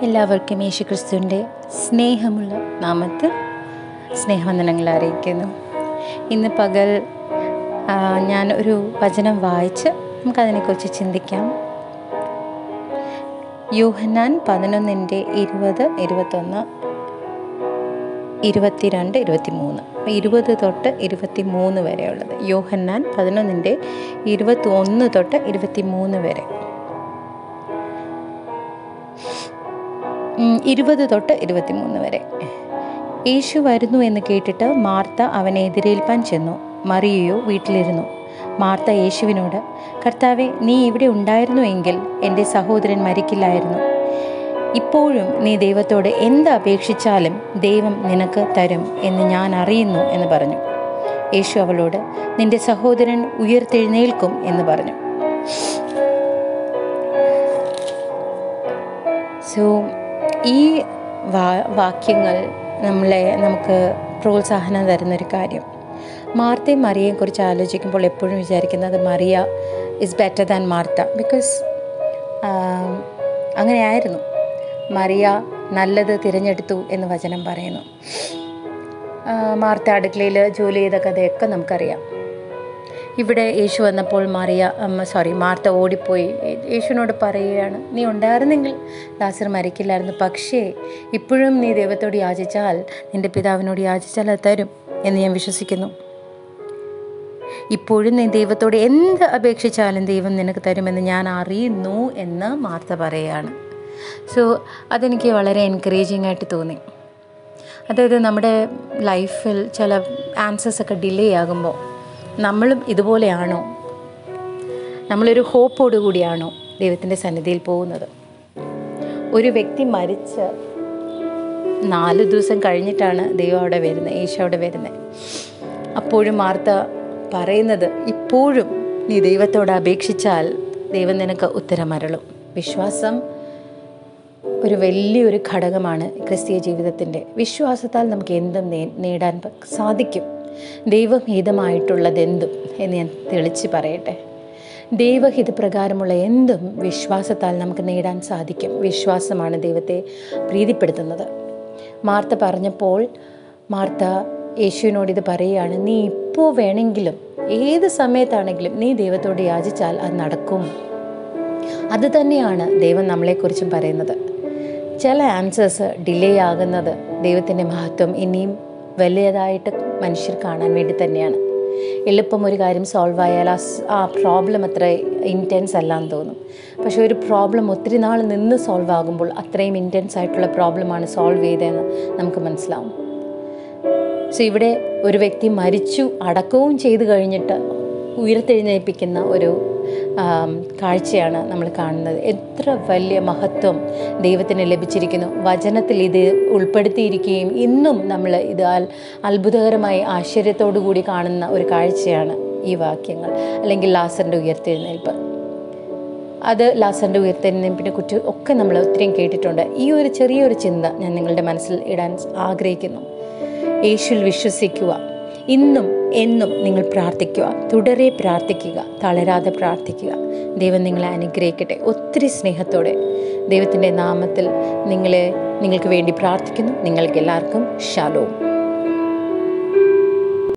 എല്ലാവർക്കും യേശു ക്രിസ്തുവിൻ്റെ സ്നേഹമുള്ള നാമത്തിൽ സ്നേഹവന്ദനങ്ങൾ അറിയിക്കുന്നു ഇന്ന് പകൽ ആ, ഞാൻ ഒരു വചനം വായിച്ച് നമുക്കതിനെക്കുറിച്ച് ചിന്തിക്കാം യോഹന്നാൻ പതിനൊന്നിൻ്റെ ഇരുപത് ഇരുപത്തൊന്ന് ഇരുപത്തിരണ്ട് ഇരുപത്തിമൂന്ന് അപ്പോൾ ഇരുപത് തൊട്ട് ഇരുപത്തി മൂന്ന് വരെയുള്ളത് യോഹന്നാൻ പതിനൊന്നിൻ്റെ ഇരുപത്തി ഒന്ന് തൊട്ട് ഇരുപത്തി മൂന്ന് വരെ ഉം, ഇരുപത് തൊട്ട് ഇരുപത്തിമൂന്ന് വരെ യേശു വരുന്നു എന്ന് കേട്ടിട്ട് മാർത്ത അവനെ എതിരേൽപ്പാൻ ചെന്നു മറിയയോ വീട്ടിലിരുന്നു മാർത്ത യേശുവിനോട് കർത്താവെ നീ ഇവിടെ ഉണ്ടായിരുന്നുവെങ്കിൽ എൻ്റെ സഹോദരൻ മരിക്കില്ലായിരുന്നു ഇപ്പോഴും നീ ദൈവത്തോട് എന്ത് അപേക്ഷിച്ചാലും ദൈവം നിനക്ക് തരും എന്ന് ഞാൻ അറിയുന്നു എന്ന് പറഞ്ഞു യേശു അവളോട് നിന്റെ സഹോദരൻ ഉയർത്തെഴുന്നേൽക്കും എന്ന് പറഞ്ഞു സോ ഈ വാ വാക്യങ്ങൾ നമ്മളെ നമുക്ക് പ്രോത്സാഹനം തരുന്നൊരു കാര്യം മാർത്തയും മറിയയും കുറിച്ച് ആലോചിക്കുമ്പോൾ എപ്പോഴും വിചാരിക്കുന്നത് Maria is better than Martha because അങ്ങനെയായിരുന്നു മറിയ നല്ലത് തിരഞ്ഞെടുത്തു എന്ന് വചനം പറയുന്നു ആ, മാർത്ത അടുക്കളയിൽ ജോലി ചെയ്ത കഥയൊക്കെ നമുക്കറിയാം ഇവിടെ യേശു വന്നപ്പോൾ മറിയ സോറി മാർത്ത ഓടിപ്പോയി യേശുവിനോട് പറയുകയാണ് നീ ഉണ്ടായിരുന്നെങ്കിൽ ലാസർ മരിക്കില്ലായിരുന്നു പക്ഷേ ഇപ്പോഴും നീ ദൈവത്തോട് യാചിച്ചാൽ നിൻ്റെ പിതാവിനോട് യാചിച്ചാൽ അത് തരും എന്ന് ഞാൻ വിശ്വസിക്കുന്നു ഇപ്പോഴും നീ ദൈവത്തോട് എന്ത് അപേക്ഷിച്ചാലും ദൈവം നിനക്ക് തരുമെന്ന് ഞാൻ അറിയുന്നു എന്ന് മാർത്ത പറയുകയാണ് സോ അതെനിക്ക് വളരെ എൻകറേജിങ് ആയിട്ട് തോന്നി അതായത് നമ്മുടെ ലൈഫിൽ ചില ആൻസേഴ്സ് ഒക്കെ ഡിലേ ആകുമ്പോൾ നമ്മളും ഇതുപോലെയാണോ നമ്മളൊരു ഹോപ്പോടു കൂടിയാണോ ദൈവത്തിൻ്റെ സന്നിധിയിൽ പോകുന്നത് ഒരു വ്യക്തി മരിച്ച് നാല് ദിവസം കഴിഞ്ഞിട്ടാണ് ദൈവം അവിടെ വരുന്നത് യേശു അവിടെ വരുന്നത് അപ്പോഴും വാർത്ത പറയുന്നത് ഇപ്പോഴും നീ ദൈവത്തോട് അപേക്ഷിച്ചാൽ ദൈവം നിനക്ക് ഉത്തരമരളും വിശ്വാസം ഒരു വലിയൊരു ഘടകമാണ് ക്രിസ്തീയ ജീവിതത്തിൻ്റെ വിശ്വാസത്താൽ നമുക്ക് എന്തും നേ- നേടാൻ പ- സാധിക്കും ദൈവഹിതമായിട്ടുള്ളതെന്തും എന്ന് ഞാൻ തെളിച്ച് പറയട്ടെ ദൈവഹിതപ്രകാരമുള്ള എന്തും വിശ്വാസത്താൽ നമുക്ക് നേടാൻ സാധിക്കും വിശ്വാസമാണ് ദൈവത്തെ പ്രീതിപ്പെടുത്തുന്നത് മാർത്ത പറഞ്ഞപ്പോൾ മാർത്ത യേശുവിനോട് ഇത് പറയുകയാണ് നീ ഇപ്പോൾ വേണമെങ്കിലും ഏത് സമയത്താണെങ്കിലും നീ ദൈവത്തോട് യാചിച്ചാൽ അത് നടക്കും അത് തന്നെയാണ് ദൈവം നമ്മളെക്കുറിച്ചും പറയുന്നത് ചില ആൻസേഴ്സ് ഡിലേ ആകുന്നത് ദൈവത്തിൻ്റെ മഹത്വം ഇനിയും വലിയതായിട്ട് മനുഷ്യർ കാണാൻ വേണ്ടി തന്നെയാണ് എളുപ്പം ഒരു കാര്യം സോൾവ് ആയാൽ ആ സ്- ആ പ്രോബ്ലം അത്ര ഇൻറ്റൻസ് അല്ലാന്ന് തോന്നും പക്ഷേ ഒരു പ്രോബ്ലം ഒത്തിരി നാൾ നിന്ന് സോൾവ് ആകുമ്പോൾ അത്രയും ഇൻറ്റൻസ് ആയിട്ടുള്ള പ്രോബ്ലമാണ് സോൾവ് ചെയ്തതെന്ന് നമുക്ക് മനസ്സിലാവും സോ ഇവിടെ ഒരു വ്യക്തി മരിച്ചു അടക്കവും ചെയ്തു കഴിഞ്ഞിട്ട് ഉയർത്തെഴുന്നേൽപ്പിക്കുന്ന ഒരു ആം, കാഴ്ചയാണ് നമ്മൾ കാണുന്നത് എത്ര വലിയ മഹത്വം ദൈവത്തിന് ലഭിച്ചിരിക്കുന്നു വചനത്തിൽ ഇത് ഉൾപ്പെടുത്തിയിരിക്കുകയും ഇന്നും നമ്മൾ ഇത് അൽ- അത്ഭുതകരമായി ആശ്ചര്യത്തോടു കൂടി കാണുന്ന ഒരു കാഴ്ചയാണ് ഈ വാക്യങ്ങൾ അല്ലെങ്കിൽ ലാസറിൻ്റെ ഉയർത്തെഴുന്നേൽപ്പ് അത് ലാസറിൻ്റെ ഉയർത്തെഴുന്നേൽപ്പിനെ കുറിച്ച് ഒക്കെ നമ്മൾ ഒത്തിരിയും കേട്ടിട്ടുണ്ട് ഈ ഒരു ചെറിയൊരു ചിന്ത ഞാൻ നിങ്ങളുടെ മനസ്സിൽ ഇടാൻ ആഗ്രഹിക്കുന്നു യേശുവിൽ വിശ്വസിക്കുക ഇന്നും എന്നും നിങ്ങൾ പ്രാർത്ഥിക്കുക തുടരെ പ്രാർത്ഥിക്കുക തളരാതെ പ്രാർത്ഥിക്കുക ദൈവം നിങ്ങളെ അനുഗ്രഹിക്കട്ടെ ഒത്തിരി സ്നേഹത്തോടെ ദൈവത്തിൻ്റെ നാമത്തിൽ നിങ്ങളെ നിങ്ങൾക്ക് വേണ്ടി പ്രാർത്ഥിക്കുന്നു നിങ്ങൾക്ക് എല്ലാവർക്കും ഷാലോം